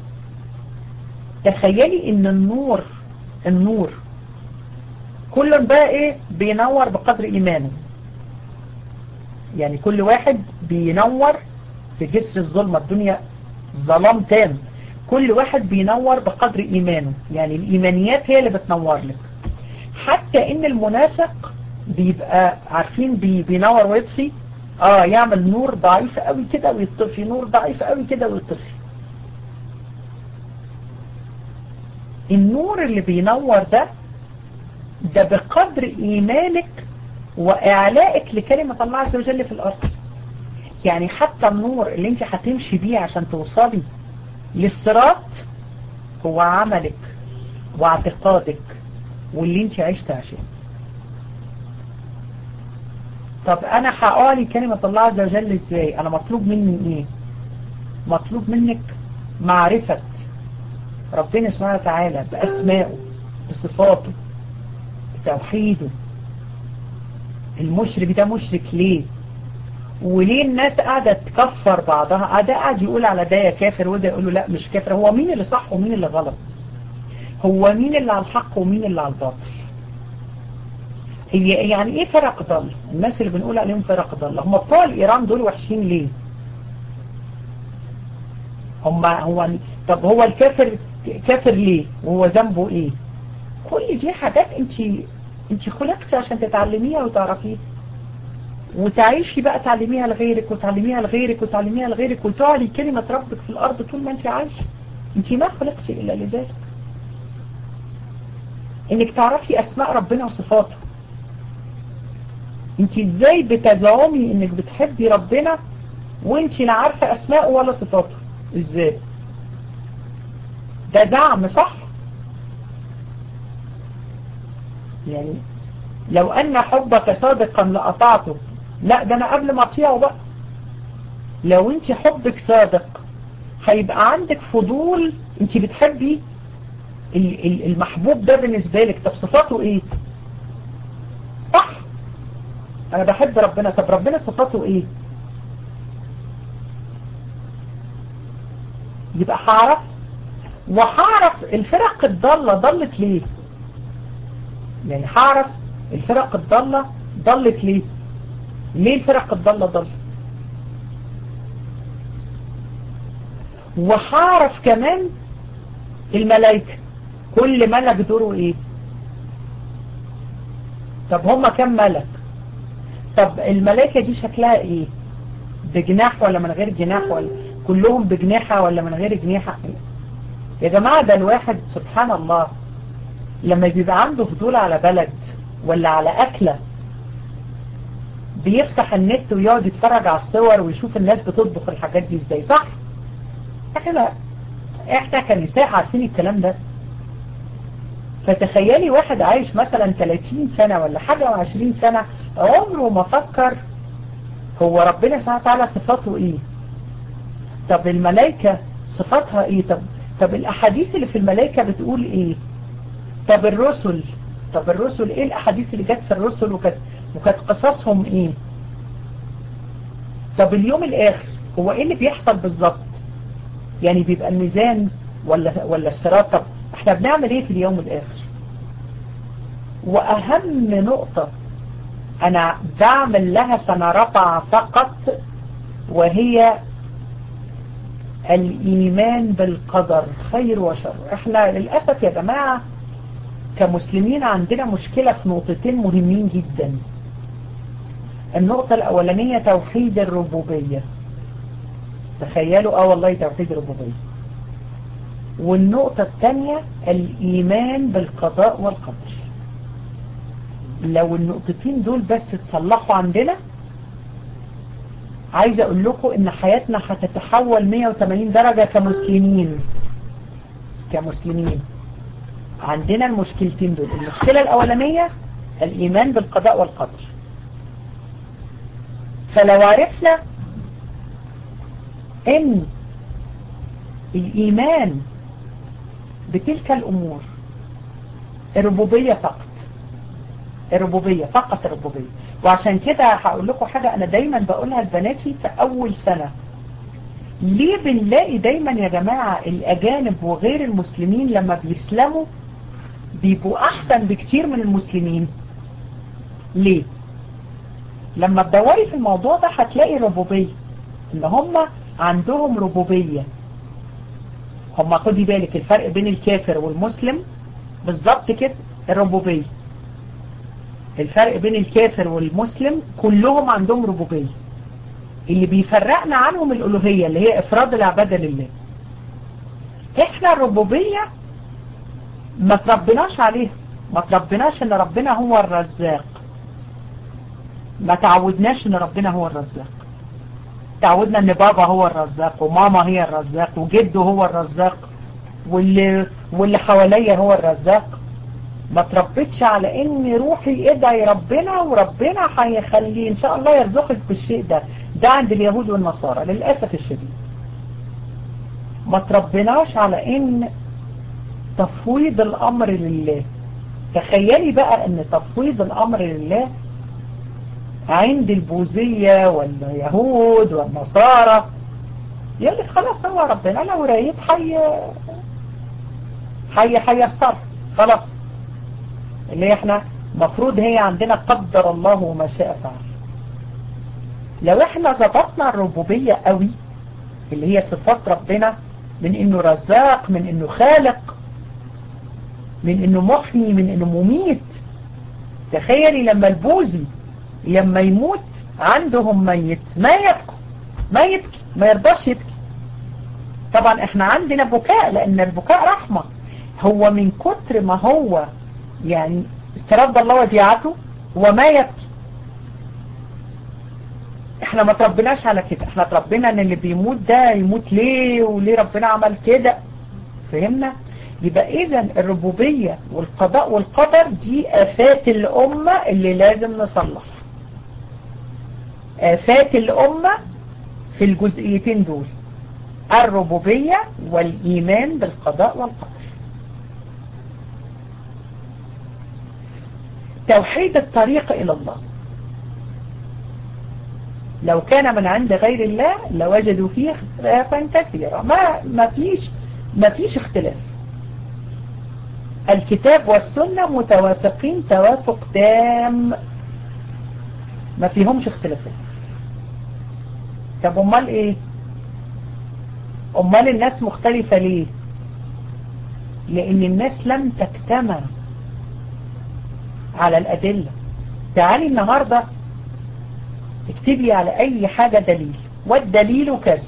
تخيلي ان النور النور كل بقى ايه بينور بقدر ايمانه يعني كل واحد بينور في جسر الظلمة الدنيا ظلام تام كل واحد بينور بقدر ايمانه يعني الايمانيات هي اللي بتنور لك حتى ان المنافق بيبقى عارفين بي بينور ويطفي اه يعمل نور ضعيف قوي كده ويطفي نور ضعيف قوي كده ويطفي النور اللي بينور ده ده بقدر ايمانك واعلائك لكلمة الله عز وجل في الارض يعني حتى النور اللي انت هتمشي بيه عشان توصلي للصراط هو عملك واعتقادك واللي انت عشت عشان طب انا هقالي كلمة الله عز وجل ازاي انا مطلوب مني ايه مطلوب منك معرفة ربنا سبحانه وتعالى بأسمائه بصفاته بتوحيده المشرك ده مشرك ليه وليه الناس قاعدة تكفر بعضها ده قاعد يقول على ده يا كافر وده يقول له لا مش كافر هو مين اللي صح ومين اللي غلط هو مين اللي على الحق ومين اللي على الباطل هي يعني ايه فرق ضل الناس اللي بنقول عليهم فرق ضل هم بتوع الايران دول وحشين ليه هم هو طب هو الكافر كافر ليه وهو ذنبه ايه كل دي حاجات انت انت خلقتي عشان تتعلميها وتعرفيها وتعيشي بقى تعلميها لغيرك وتعلميها لغيرك وتعلميها لغيرك وتعلي كلمة ربك في الأرض طول ما انت عايشة انت ما خلقتي إلا لذلك انك تعرفي أسماء ربنا وصفاته انت ازاي بتزعمي انك بتحبي ربنا وانت لا عارفة أسماءه ولا صفاته ازاي ده زعم صح يعني لو أن حبك صادقا لأطعته لا ده أنا قبل ما أطيعه بقى لو أنت حبك صادق هيبقى عندك فضول أنت بتحبي المحبوب ده بالنسبة لك طب صفاته إيه صح أنا بحب ربنا طب ربنا صفاته إيه يبقى هعرف وهعرف الفرق الضالة ضلت ليه يعني هعرف الفرق الضالة ضلت ليه ليه الفرق الضالة ضلت وهعرف كمان الملائكة كل ملك دوره ايه طب هما كم ملك طب الملائكة دي شكلها ايه بجناح ولا من غير جناح ولا كلهم بجناحة ولا من غير جناحة يا جماعة ده الواحد سبحان الله لما بيبقى عنده فضول على بلد ولا على أكلة بيفتح النت ويقعد يتفرج على الصور ويشوف الناس بتطبخ الحاجات دي ازاي صح؟ احنا احنا كنساء عارفين الكلام ده فتخيلي واحد عايش مثلا 30 سنة ولا حاجة و20 سنة عمره ما فكر هو ربنا سبحانه وتعالى صفاته ايه طب الملائكة صفاتها ايه طب طب الاحاديث اللي في الملائكة بتقول ايه طب الرسل طب الرسل ايه الاحاديث اللي جت في الرسل وكانت وكانت قصصهم ايه طب اليوم الاخر هو ايه اللي بيحصل بالظبط يعني بيبقى الميزان ولا ولا الصراط طب احنا بنعمل ايه في اليوم الاخر واهم نقطة انا بعمل لها سنرفع فقط وهي الايمان بالقدر خير وشر احنا للأسف يا جماعة كمسلمين عندنا مشكلة في نقطتين مهمين جدا النقطة الأولانية توحيد الربوبية تخيلوا اه والله توحيد الربوبية والنقطة الثانية الإيمان بالقضاء والقدر لو النقطتين دول بس تصلحوا عندنا عايز اقول لكم ان حياتنا هتتحول 180 درجة كمسلمين كمسلمين عندنا المشكلتين دول المشكلة الأولانية الإيمان بالقضاء والقدر فلو عرفنا ان الإيمان بتلك الأمور الربوبية فقط الربوبية فقط الربوبية وعشان كده هقول لكم حاجة أنا دايما بقولها لبناتي في أول سنة ليه بنلاقي دايما يا جماعة الأجانب وغير المسلمين لما بيسلموا بيبقوا أحسن بكتير من المسلمين ليه؟ لما تدوري في الموضوع ده هتلاقي ربوبية إن هم عندهم ربوبية هم خدي بالك الفرق بين الكافر والمسلم بالظبط كده الربوبية الفرق بين الكافر والمسلم كلهم عندهم ربوبية اللي بيفرقنا عنهم الألوهية اللي هي إفراد العبادة لله إحنا الربوبية ما تربناش عليها ما تربناش إن ربنا هو الرزاق ما تعودناش إن ربنا هو الرزاق تعودنا إن بابا هو الرزاق وماما هي الرزاق وجده هو الرزاق واللي, واللي حواليا هو الرزاق ما تربيتش على ان روحي ادعي ربنا وربنا هيخلي ان شاء الله يرزقك بالشيء ده ده عند اليهود والنصارى للأسف الشديد ما تربيناش على ان تفويض الامر لله تخيلي بقى ان تفويض الامر لله عند البوذية واليهود والنصارى يقول لك خلاص هو ربنا لو رايد حي حي حيسر خلاص اللي احنا مفروض هي عندنا قدر الله وما شاء فعل لو احنا ظبطنا الربوبية قوي اللي هي صفات ربنا من انه رزاق من انه خالق من انه محيي من انه مميت تخيلي لما البوذي لما يموت عندهم ميت ما يبكوا ما يبكي ما يرضاش يبكي طبعا احنا عندنا بكاء لان البكاء رحمة هو من كتر ما هو يعني استرد الله وجيعته وما يبكي احنا ما تربناش على كده احنا تربينا ان اللي بيموت ده يموت ليه وليه ربنا عمل كده فهمنا يبقى اذا الربوبية والقضاء والقدر دي افات الامة اللي لازم نصلح افات الامة في الجزئيتين دول الربوبية والايمان بالقضاء والقدر توحيد الطريق الى الله لو كان من عند غير الله لوجدوا فيه اختلافا كثيرا ما ما فيش ما فيش اختلاف الكتاب والسنة متوافقين توافق تام ما فيهمش اختلافات طب امال ايه امال الناس مختلفة ليه لان الناس لم تجتمع على الادلة تعالي النهاردة اكتبي على اي حاجة دليل والدليل كذا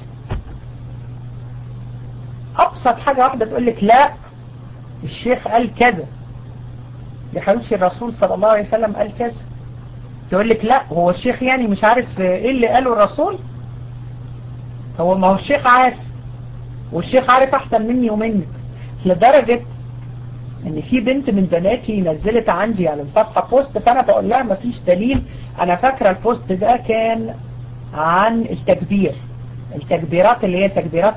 ابسط حاجة واحدة تقول لك لا الشيخ قال كذا يا حبيبتي الرسول صلى الله عليه وسلم قال كذا تقول لك لا هو الشيخ يعني مش عارف ايه اللي قاله الرسول هو ما هو الشيخ عارف والشيخ عارف احسن مني ومنك لدرجة ان في بنت من بناتي نزلت عندي على الصفحة بوست فانا بقول لها مفيش دليل انا فاكرة البوست ده كان عن التكبير التكبيرات اللي هي التكبيرات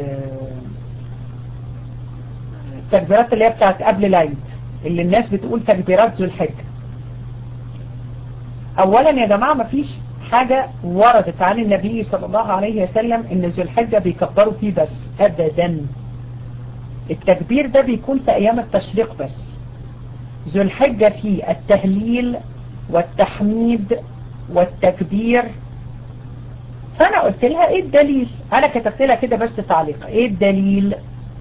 التكبيرات اللي هي بتاعت قبل العيد اللي الناس بتقول تكبيرات ذو الحجة اولا يا جماعة مفيش حاجة وردت عن النبي صلى الله عليه وسلم ان ذو الحجة بيكبروا فيه بس ابدا التكبير ده بيكون في ايام التشريق بس ذو الحجة فيه التهليل والتحميد والتكبير فانا قلت لها ايه الدليل انا كتبت لها كده بس تعليق ايه الدليل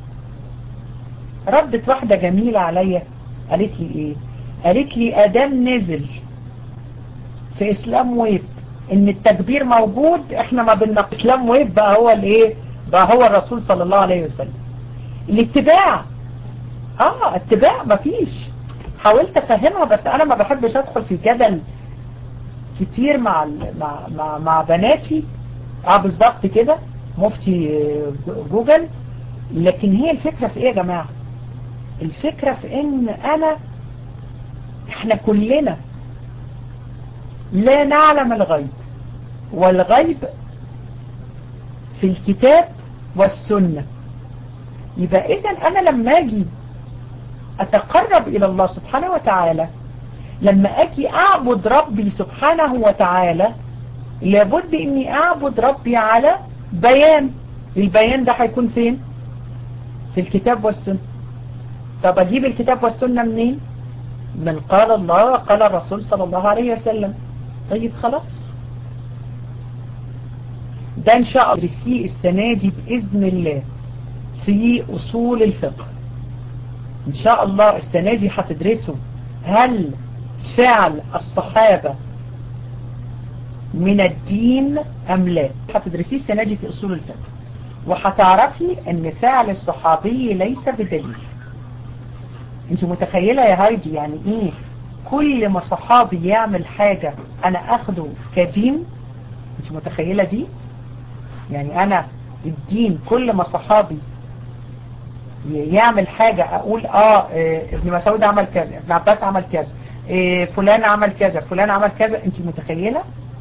ردت واحدة جميلة عليا قالت لي ايه قالت لي ادام نزل في اسلام ويب ان التكبير موجود احنا ما بنناقش اسلام ويب بقى هو الايه بقى هو الرسول صلى الله عليه وسلم الاتباع اه اتباع مفيش حاولت افهمها بس انا ما بحبش ادخل في جدل كتير مع مع مع, مع بناتي اه بالظبط كده مفتي جوجل لكن هي الفكرة في ايه يا جماعة الفكرة في ان انا احنا كلنا لا نعلم الغيب والغيب في الكتاب والسنة يبقى اذا انا لما اجي اتقرب الى الله سبحانه وتعالى لما اجي اعبد ربي سبحانه وتعالى لابد اني اعبد ربي على بيان البيان ده هيكون فين في الكتاب والسنة طب اجيب الكتاب والسنة منين من قال الله وقال الرسول صلى الله عليه وسلم طيب خلاص ده ان شاء الله فيه السنة دي بإذن الله في أصول الفقه إن شاء الله السنة دي هتدرسوا هل فعل الصحابة من الدين أم لا هتدرسيه السنة دي في أصول الفقه وهتعرفي أن فعل الصحابي ليس بدليل انت متخيلة يا هايدي يعني ايه كل ما صحابي يعمل حاجة انا اخده كدين انت متخيلة دي يعني انا الدين كل ما صحابي يعمل حاجة اقول اه, اه ابن مسعود عمل كذا ابن عباس عمل كذا اه فلان عمل كذا فلان عمل كذا انت متخيلة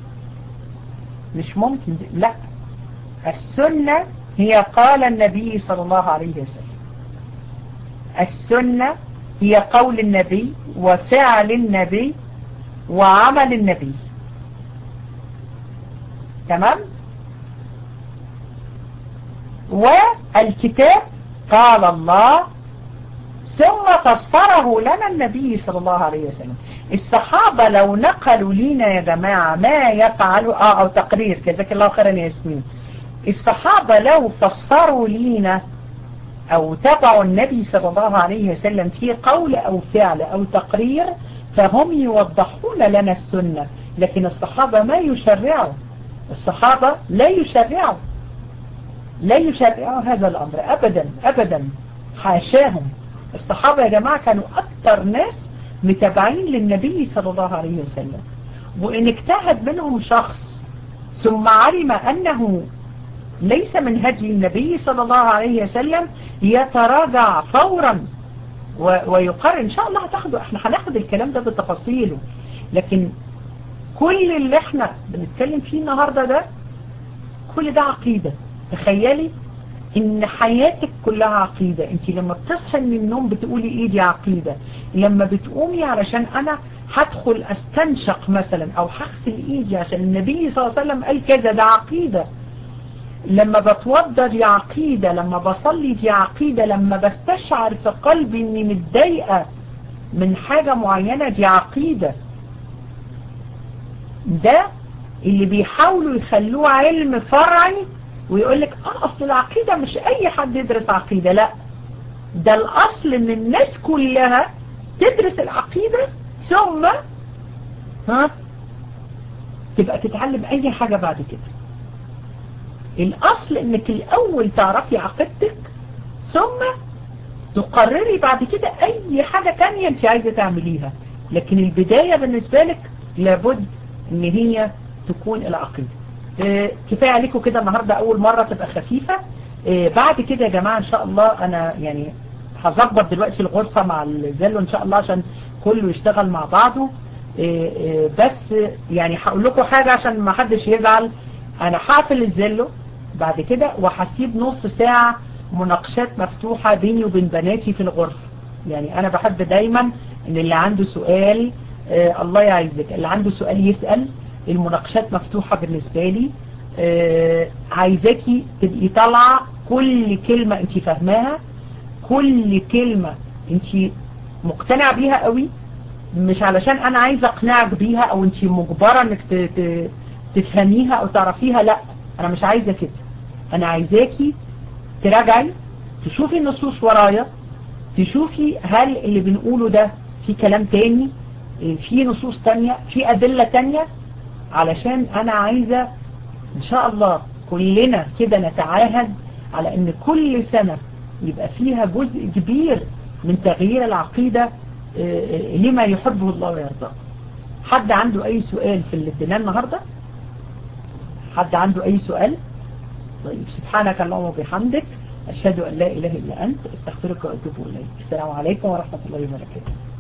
مش ممكن دي. لا السنة هي قال النبي صلى الله عليه وسلم السنة هي قول النبي وفعل النبي وعمل النبي تمام والكتاب قال الله ثم فسره لنا النبي صلى الله عليه وسلم الصحابة لو نقلوا لينا يا جماعة ما يفعلوا اه او تقرير جزاك الله خيرا يا ياسمين الصحابة لو فسروا لينا او تبعوا النبي صلى الله عليه وسلم في قول او فعل او تقرير فهم يوضحون لنا السنة لكن الصحابة ما يشرعوا الصحابة لا يشرعوا لا يشرعوا هذا الأمر أبدا أبدا حاشاهم الصحابة يا جماعة كانوا أكثر ناس متابعين للنبي صلى الله عليه وسلم وإن اجتهد منهم شخص ثم علم أنه ليس من هدي النبي صلى الله عليه وسلم يتراجع فورا ويقرر إن شاء الله هتاخده احنا هناخد الكلام ده بتفاصيله لكن كل اللي احنا بنتكلم فيه النهاردة ده كل ده عقيدة تخيلي ان حياتك كلها عقيدة انت لما بتصحي من النوم بتقولي ايه دي عقيدة لما بتقومي علشان انا هدخل استنشق مثلا او هغسل ايدي عشان النبي صلى الله عليه وسلم قال كذا ده عقيدة لما بتوضى دي عقيدة لما بصلي دي عقيدة لما بستشعر في قلبي اني متضايقة من حاجة معينة دي عقيدة ده اللي بيحاولوا يخلوه علم فرعي ويقول لك اه اصل العقيدة مش اي حد يدرس عقيدة لا ده الاصل ان الناس كلها تدرس العقيدة ثم ها تبقى تتعلم اي حاجة بعد كده الاصل انك الاول تعرفي عقيدتك ثم تقرري بعد كده اي حاجة تانية انت عايزة تعمليها لكن البداية بالنسبة لك لابد ان هي تكون العقيدة اه كفاية عليكم كده النهاردة اول مرة تبقى خفيفة اه بعد كده يا جماعة ان شاء الله انا يعني هظبط دلوقتي الغرفة مع الزلو ان شاء الله عشان كله يشتغل مع بعضه اه بس يعني هقول لكم حاجة عشان ما حدش يزعل انا هقفل الزلو بعد كده وهسيب نص ساعة مناقشات مفتوحة بيني وبين بناتي في الغرفة يعني انا بحب دايما ان اللي عنده سؤال آه الله يعزك اللي عنده سؤال يسأل المناقشات مفتوحة بالنسبة لي آه عايزاكي تبقي طالعة كل كلمة انت فاهماها كل كلمة انت مقتنعة بيها قوي مش علشان انا عايزة اقنعك بيها او انت مجبرة انك تفهميها او تعرفيها لا انا مش عايزة كده انا عايزاكي تراجعي تشوفي النصوص ورايا تشوفي هل اللي بنقوله ده في كلام تاني في نصوص تانية في أدلة تانية علشان أنا عايزة إن شاء الله كلنا كده نتعاهد على أن كل سنة يبقى فيها جزء كبير من تغيير العقيدة لما يحبه الله ويرضاه حد عنده أي سؤال في اللي اديناه النهاردة حد عنده أي سؤال طيب سبحانك اللهم وبحمدك أشهد أن لا إله إلا أنت استغفرك وأتوب إليك السلام عليكم ورحمة الله وبركاته